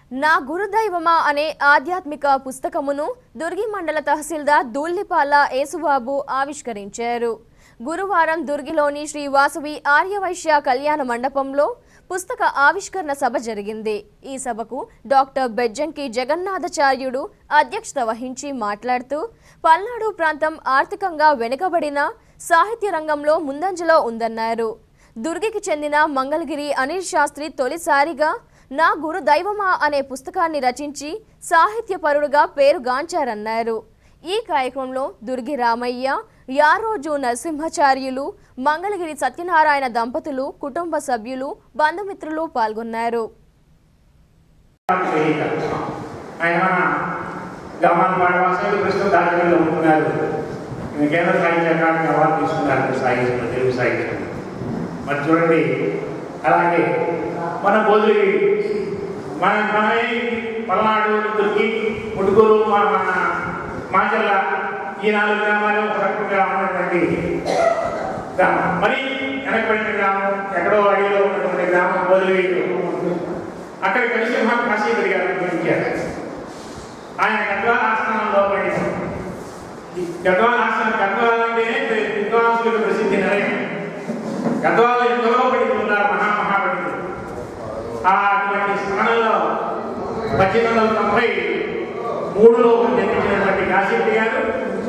నా గురుదైవమా అనే ఆధ్యాత్మిక పుస్తకమును దుర్గి మండల తహసీల్దార్ దూల్లిపాల యేసుబాబు ఆవిష్కరించారు గురువారం దుర్గిలోని శ్రీ వాసవి ఆర్యవైశ్య కళ్యాణ మండపంలో పుస్తక ఆవిష్కరణ సభ జరిగింది ఈ సభకు డాక్టర్ బెజ్జంకి జగన్నాథాచార్యుడు అధ్యక్షత వహించి మాట్లాడుతూ పల్నాడు ప్రాంతం ఆర్థికంగా వెనుకబడిన సాహిత్య రంగంలో ముందంజలో ఉందన్నారు దుర్గికి చెందిన మంగళగిరి అనిల్ శాస్త్రి తొలిసారిగా నా గురు దైవమా అనే పుస్తకాన్ని రచించి సాహిత్యపరుడుగా పేరుగాంచారన్నారు ఈ కార్యక్రమంలో దుర్గి రామయ్య యారోజు నరసింహాచార్యులు మంగళగిరి సత్యనారాయణ దంపతులు కుటుంబ సభ్యులు బంధుమిత్రులు పాల్గొన్నారు చేయక ఆయన మన గ్రామాల పాఠవాసాలు ప్రస్తుతం దాఖలలో ఉంటున్నారు ఈయన కేంద్ర సాహిత్య అకాడమీ అవార్డు తీసుకున్నారు సాహిత్యం తెలుగు సాహిత్యం మరి చూడండి అలాగే మన బోధుడి మన మనమే పల్నాడు దుర్గి ముడుగురు మా మన మాచల్ల ఈ నాలుగు గ్రామాలు ఒక రకంగా ఉన్నటువంటి గ్రామం మరి వెనకబడిన గ్రామం ఎక్కడో అడవిలో ఉన్నటువంటి గ్రామం బోధుడి అక్కడ కలిసి మా కాశీపతి గారు గురించారు ఆయన గద్వాల ఆస్థానంలో పడి గద్వాల ఆస్థానం గద్వాల అంటేనే విద్వాంసులకు ప్రసిద్ధి నిలయం గద్వాల ఎందరో పండితులు ఉన్నారు మహామహాపండితులు ఆ అటువంటి స్థానంలో పద్దెనిమిది వందల తొంభై మూడులో జన్మించినటువంటి కాశీపతి గారు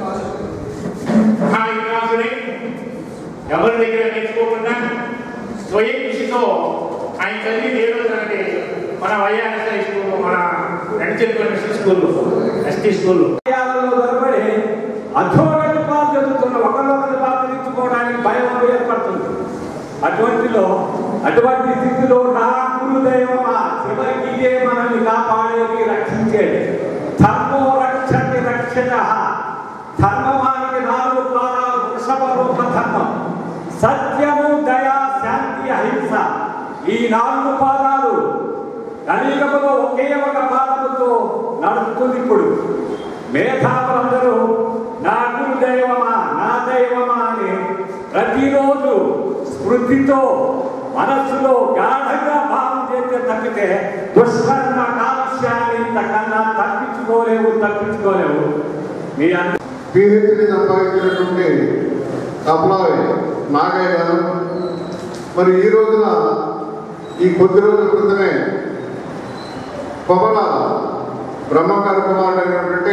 మహా విద్వాంసుడై ఎవరి దగ్గర నేర్చుకోకుండా స్వయం కృషితో ఆయన చదివి దేవుడు తనకి మన వైఆర్ఎస్ఐ స్కూల్ మన నడిచేతుల మిషన్ స్కూల్ ఎస్టీ స్కూల్ విషయాలలో దొరబడి అధోగతి పాలు జరుగుతున్న ఒకరినొకరు పాత్రించుకోవడానికి భయం ఏర్పడుతుంది అటువంటిలో అటువంటి స్థితిలో నా గురుదైవమా చివరికి ఇదే మనల్ని కాపాడేది రక్షించేది ధర్మో రక్షతి రక్షత ధర్మమానికి నాలుగు ద్వారాలు వృషభ రూప ధర్మం సత్యము దయా శాంతి అహింస ఈ నాలుగు పాదాలు కలియుగములో ఒకే ఒక పాదముతో నడుస్తుంది ఇప్పుడు మేధావులందరూ నా గురు దైవమా నా దైవమా అని ప్రతిరోజు స్మృతితో మనస్సులో గాఢంగా భావం చేస్తే తప్పితే దుష్కర్మ కాలుష్యాన్ని ఇంతకన్నా తప్పించుకోలేవు తప్పించుకోలేవు మీ అందరూ పిహెచ్డి సంపాదించినటువంటి కమలావి నాగయ్య గారు మరి ఈ రోజున ఈ కొద్ది రోజుల క్రితమే కొమల బ్రహ్మగారి కుమారుడు అయినటువంటి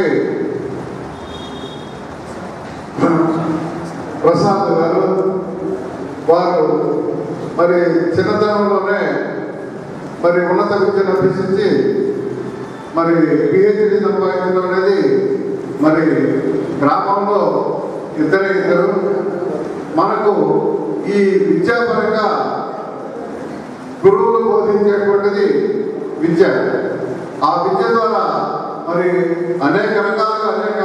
ప్రసాద్ గారు వారు మరి చిన్నతనంలోనే మరి ఉన్నత విద్యను అభ్యసించి మరి పిహెచ్డి సంపాదించడం అనేది మరి గ్రామంలో ఇద్దరే ఇద్దరు మనకు ఈ విద్యాపరంగా గురువులు బోధించేటువంటిది విద్య ఆ విద్య ద్వారా మరి అనేక రకాలుగా అనేక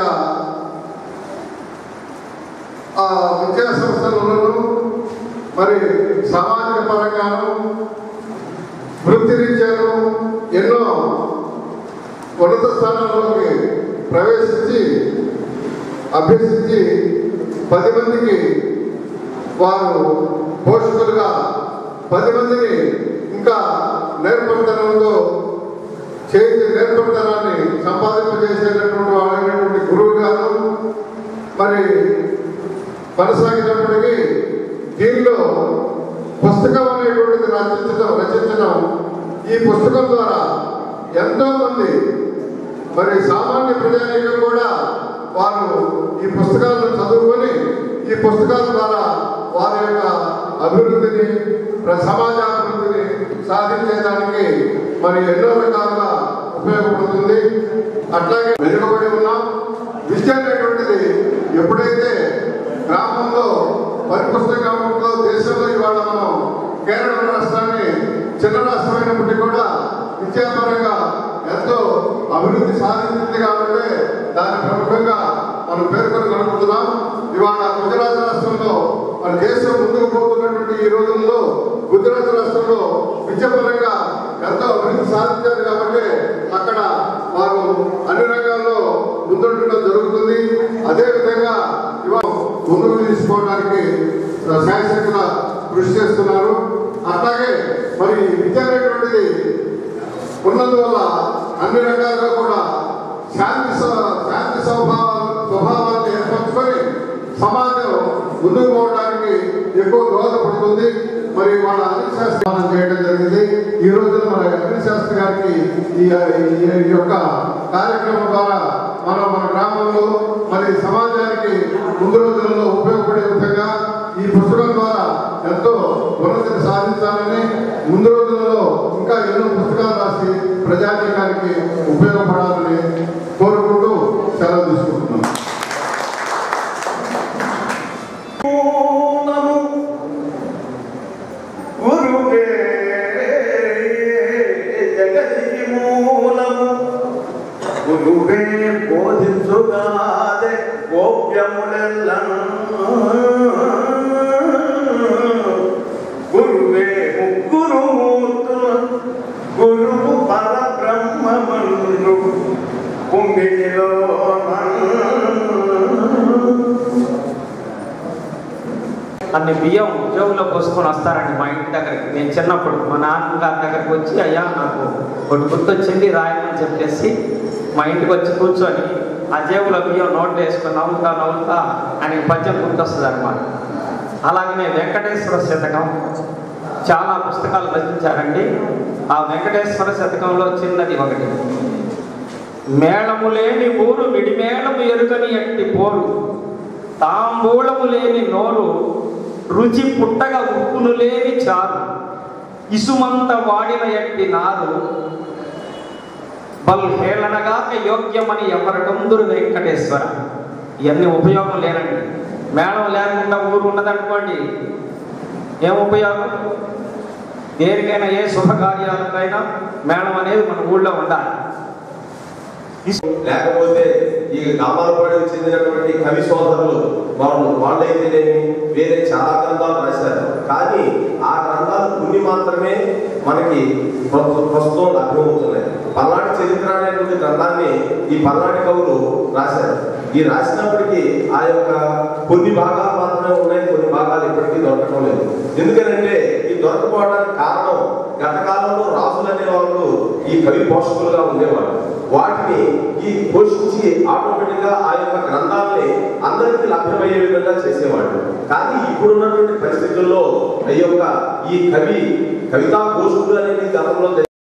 ఆ విద్యా సంస్థలను మరి సామాజిక పరంగాను వృత్తి రీత్యాను ఎన్నో ఉన్నత స్థానాల్లోకి ప్రవేశించి అభ్యసించి పది మందికి వారు పోషకులుగా పది మందిని ఇంకా నేర్పడతనంలో చేతి నేర్పడతనాన్ని సంపాదింపజేసేటటువంటి వాళ్ళైనటువంటి గురువు గారు మరి కొనసాగినప్పటికీ దీనిలో పుస్తకం అనేటువంటిది రచించడం రచించడం ఈ పుస్తకం ద్వారా ఎంతో మంది మరి సామాన్య ప్రజానీకం కూడా వారు ఈ పుస్తకాలను చదువుకొని ఈ పుస్తకాల ద్వారా వారి యొక్క అభివృద్ధిని ప్ర- సమాజాభివృద్ధిని సాధించేదానికి మరి ఎన్నో రకాలుగా ఉపయోగపడుతుంది అట్లాగే వెనుకబడి ఉన్నాం విద్య అనేటువంటిది ఎప్పుడైతే గ్రామంలో పరిపుష్టంగా ఉంటుందో దేశంలో ఇవాళ మనం కేరళ రాష్ట్రాన్ని చిన్న రాష్ట్రమైనప్పటికీ కూడా విద్యాపరంగా ఎంతో అభివృద్ధి సాధించింది కాబట్టి దాన్ని ప్రముఖంగా మనం పేర్కొని కనుకుంటున్నాం ఇవాళ గుజరాత్ రాష్ట్రంలో మన దేశం ముందుకు పోతున్నటువంటి ఈ రోజుల్లో గుజరాత్ రాష్ట్రంలో విద్యాపరంగా ఎంతో అభివృద్ధి సాధించారు కాబట్టి అక్కడ వారు అన్ని రంగాల్లో ముందుండడం జరుగుతుంది అదేవిధంగా ఇవాళ ముందుకు తీసుకోవడానికి శాయశక్తుల కృషి చేస్తున్నారు అట్లాగే మరి విద్య అనేటువంటిది ఉన్నందువల్ల అన్ని రకాలుగా కూడా శాంతి స్వ- శాంతి స్వభావాలు స్వభావాన్ని ఏర్పరచుకొని సమాజం ముందుకు పోవడానికి ఎక్కువ దోహదపడుతుంది మరి వాళ్ళ అనిల్ శాస్త్రి మనం చేయడం జరిగింది ఈ రోజున మన అనిల్ శాస్త్రి గారికి ఈ ఈ- ఈ యొక్క కార్యక్రమం ద్వారా మనం మన గ్రామంలో మరి సమాజానికి ముందు రోజులలో ఉపయోగపడే విధంగా ఈ పుస్తకం ద్వారా ఎంతో ఉన్నతిని సాధించాలని ముందు రోజులలో ఇంకా ఎన్నో పుస్తకాలు రాసి ప్రజానీకానికి ఉపయోగపడాలని కోరుకుంటూ సెలవు తీసుకుంటున్నాం మూలము గురువే జగతికి మూలము గురువే బోధించుగాదే గోప్యములెల్లను గురువే ముగ్గురు మూర్తుల గురువు పరబ్రహ్మమందు పుంగిలో అన్ని బియ్యం ఉద్యోగులో పోసుకొని వస్తారండి మా ఇంటి దగ్గరికి నేను చిన్నప్పుడు మా నాన్నగారి దగ్గరికి వచ్చి అయ్యా నాకు ఒకటి గుర్తొచ్చింది రాయమని చెప్పేసి మా ఇంటికి వచ్చి కూర్చొని ఆ జేబులో బియ్యం నోట్లు వేసుకొని నవ్వుతా నవ్వుతా అని పద్యం గుర్తొస్తుంది అనమాట అలాగనే వెంకటేశ్వర శతకం చాలా పుస్తకాలు రచించారండి ఆ వెంకటేశ్వర శతకంలో చిన్నది ఒకటి మేళము లేని ఊరు విడిమేళము ఎరుగని ఎట్టి పోరు తాంబూలము లేని నోరు రుచి పుట్టగా ఉప్పును లేని చారు ఇసుమంత వాడిన ఎట్టి నారు బల్ హేళనగాక యోగ్యమని ఎవరకందురు వెంకటేశ్వర ఇవన్నీ ఉపయోగం లేనండి మేళం లేకుండా ఊరు ఉన్నదనుకోండి ఏం ఉపయోగం దేనికైనా ఏ శుభకార్యాలకైనా మేళం అనేది మన ఊళ్ళో ఉండాలి లేకపోతే ఈ గ్రామాలపాడికి చెందినటువంటి కవి సోదరులు వాళ్ళు వాళ్ళైతేనేమి వేరే చాలా గ్రంథాలు రాశారు కానీ ఆ గ్రంథాలు కొన్ని మాత్రమే మనకి ప్రస్తు- ప్రస్తుతం లభ్యమవుతున్నాయి పల్నాటి చరిత్ర అనేటువంటి గ్రంథాన్ని ఈ పల్నాటి కవులు రాశారు ఈ రాసినప్పటికీ ఆ యొక్క కొన్ని భాగాలు మాత్రమే ఉన్నాయి కొన్ని భాగాలు ఇప్పటికీ దొరకడం లేదు ఎందుకనంటే ఈ దొరకపోవడానికి కారణం గత కాలంలో రాజులు అనే వాళ్ళు ఈ కవి పోషకులుగా ఉండేవాళ్ళు వాటిని ఈ పోషించి ఆటోమేటిక్ గా ఆ యొక్క గ్రంథాలని అందరికీ లభ్యమయ్యే విధంగా చేసేవాడు కానీ ఇప్పుడున్నటువంటి పరిస్థితుల్లో ఈ యొక్క ఈ కవి కవితా గోష్ఠులు అనేది గతంలో